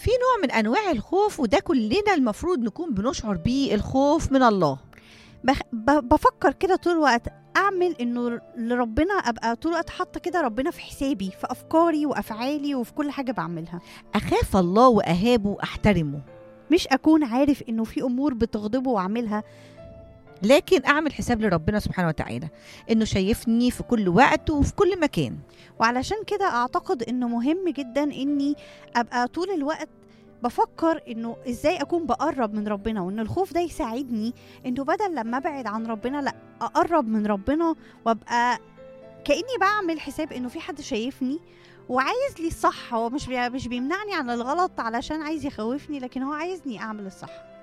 في نوع من انواع الخوف وده كلنا المفروض نكون بنشعر بيه الخوف من الله بخ... ب... بفكر كده طول الوقت اعمل انه لربنا ابقى طول الوقت حاطه كده ربنا في حسابي في افكاري وافعالي وفي كل حاجه بعملها اخاف الله واهابه واحترمه مش اكون عارف انه في امور بتغضبه واعملها لكن اعمل حساب لربنا سبحانه وتعالى انه شايفني في كل وقت وفي كل مكان وعلشان كده اعتقد انه مهم جدا اني ابقى طول الوقت بفكر انه ازاي اكون بقرب من ربنا وان الخوف ده يساعدني انه بدل لما ابعد عن ربنا لا اقرب من ربنا وابقى كاني بعمل حساب انه في حد شايفني وعايز لي الصح هو مش بي- مش بيمنعني عن الغلط علشان عايز يخوفني لكن هو عايزني اعمل الصح